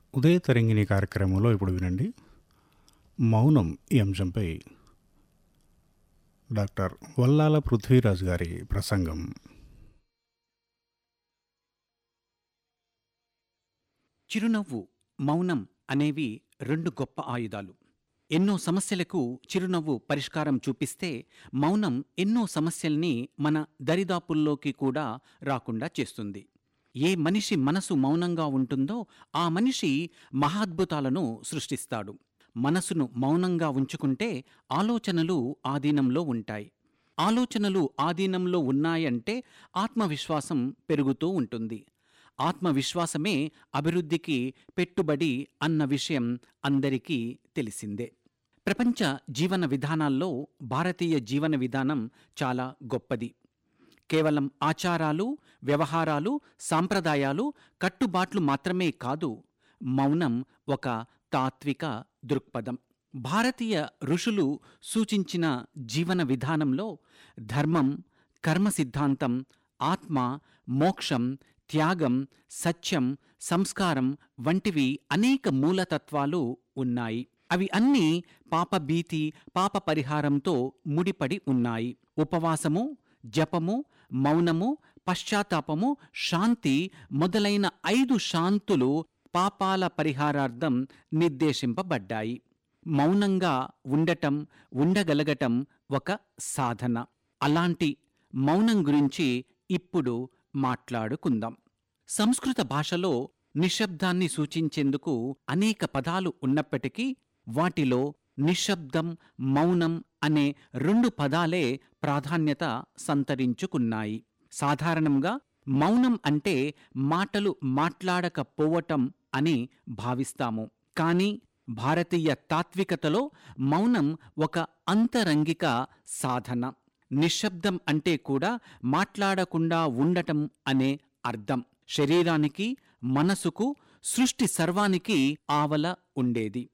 ఉదయ తరంగిణి కార్యక్రమంలో ఇప్పుడు వినండి మౌనం ఈ అంశంపై డాక్టర్ వల్లాల పృథ్వీరాజ్ గారి ప్రసంగం చిరునవ్వు మౌనం అనేవి రెండు గొప్ప ఆయుధాలు ఎన్నో సమస్యలకు చిరునవ్వు పరిష్కారం చూపిస్తే మౌనం ఎన్నో సమస్యల్ని మన దరిదాపుల్లోకి కూడా రాకుండా చేస్తుంది ఏ మనిషి మనసు మౌనంగా ఉంటుందో ఆ మనిషి మహాద్భుతాలను సృష్టిస్తాడు మనసును మౌనంగా ఉంచుకుంటే ఆలోచనలు ఆధీనంలో ఉంటాయి ఆలోచనలు ఆధీనంలో ఉన్నాయంటే ఆత్మవిశ్వాసం పెరుగుతూ ఉంటుంది ఆత్మవిశ్వాసమే అభివృద్ధికి పెట్టుబడి అన్న విషయం అందరికీ తెలిసిందే ప్రపంచ జీవన విధానాల్లో భారతీయ జీవన విధానం చాలా గొప్పది కేవలం ఆచారాలు వ్యవహారాలు సాంప్రదాయాలు కట్టుబాట్లు మాత్రమే కాదు మౌనం ఒక తాత్విక దృక్పథం భారతీయ ఋషులు సూచించిన జీవన విధానంలో ధర్మం కర్మ సిద్ధాంతం ఆత్మ మోక్షం త్యాగం సత్యం సంస్కారం వంటివి అనేక మూలతత్వాలు ఉన్నాయి అవి అన్నీ పాపభీతి పాప పరిహారంతో ముడిపడి ఉన్నాయి ఉపవాసము జపము మౌనము పశ్చాత్తాపము శాంతి మొదలైన ఐదు శాంతులు పాపాల పరిహారార్థం నిర్దేశింపబడ్డాయి మౌనంగా ఉండటం ఉండగలగటం ఒక సాధన అలాంటి మౌనం గురించి ఇప్పుడు మాట్లాడుకుందాం సంస్కృత భాషలో నిశ్శబ్దాన్ని సూచించేందుకు అనేక పదాలు ఉన్నప్పటికీ వాటిలో నిశ్శబ్దం మౌనం అనే రెండు పదాలే ప్రాధాన్యత సంతరించుకున్నాయి సాధారణంగా మౌనం అంటే మాటలు మాట్లాడకపోవటం అని భావిస్తాము కానీ భారతీయ తాత్వికతలో మౌనం ఒక అంతరంగిక సాధన నిశ్శబ్దం అంటే కూడా మాట్లాడకుండా ఉండటం అనే అర్థం శరీరానికి మనసుకు సృష్టి సర్వానికి ఆవల ఉండేది